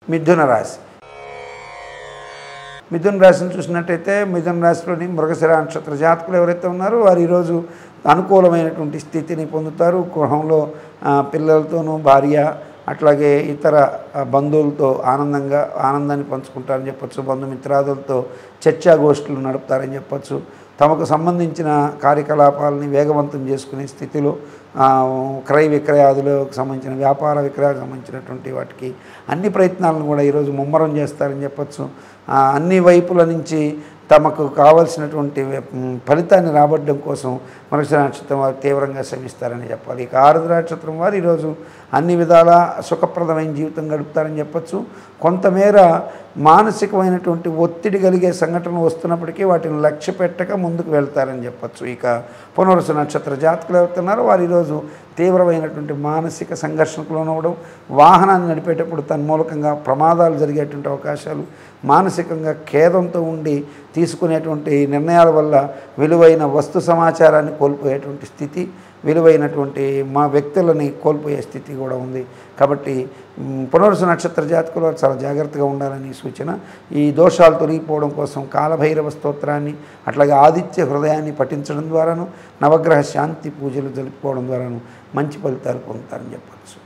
మిథున రాశి మిథున రాశిని చూసినట్టయితే మిథున రాశిలోని మృగశిర నక్షత్ర జాతకులు ఎవరైతే ఉన్నారో వారు ఈరోజు అనుకూలమైనటువంటి స్థితిని పొందుతారు గృహంలో ఆ, పిల్లలతోనూ భార్య అట్లాగే ఇతర ఆ, బంధువులతో ఆనందంగా ఆనందాన్ని పంచుకుంటారని చెప్పొచ్చు బంధుమిత్రాదులతో చర్చాగోష్ఠులు నడుపుతారని చెప్పొచ్చు తమకు సంబంధించిన కార్యకలాపాలని వేగవంతం చేసుకునే స్థితిలో ఆ, క్రయ విక్రయాదులకు సంబంధించిన వ్యాపార విక్రయాలకు సంబంధించినటువంటి వాటికి అన్ని ప్రయత్నాలను కూడా ఈరోజు ముమ్మరం చేస్తారని చెప్పొచ్చు ఆ, అన్ని వైపుల నుంచి తమకు కావలసినటువంటి మ్, ఫలితాన్ని రాబట్టడం కోసం మనుషుల నక్షత్రం వారు తీవ్రంగా శ్రమిస్తారని చెప్పాలి ఇక ఆరుద్ర నక్షత్రం వారు ఈరోజు అన్ని విధాల సుఖప్రదమైన జీవితం గడుపుతారని చెప్పొచ్చు కొంతమేర మానసికమైనటువంటి ఒత్తిడి కలిగే సంఘటనలు వస్తున్నప్పటికీ వాటిని లక్ష్య పెట్టక ముందుకు వెళ్తారని చెప్పొచ్చు ఇక పునరుసు నక్షత్ర జాతకులు ఎవరుతున్నారో వారు ఈరోజు తీవ్రమైనటువంటి మానసిక సంఘర్షణకు లోనవ్వడం వాహనాన్ని నడిపేటప్పుడు తన్మూలకంగా ప్రమాదాలు జరిగేటువంటి అవకాశాలు మానసికంగా ఖేదంతో ఉండి తీసుకునేటువంటి నిర్ణయాల వల్ల విలువైన వస్తు సమాచారాన్ని కోల్పోయేటువంటి స్థితి విలువైనటువంటి మా వ్యక్తులని కోల్పోయే స్థితి కూడా ఉంది కాబట్టి మ్, పునరుసు నక్షత్ర జాతకులు వారు చాలా జాగ్రత్తగా ఉండాలని సూచన ఈ దోషాలు తొలగిపోవడం కోసం కాలభైరవ స్తోత్రాన్ని అట్లాగే ఆదిత్య హృదయాన్ని పఠించడం ద్వారాను నవగ్రహ శాంతి పూజలు జరుపుకోవడం ద్వారాను మంచి ఫలితాలు పొందుతారని చెప్పచ్చు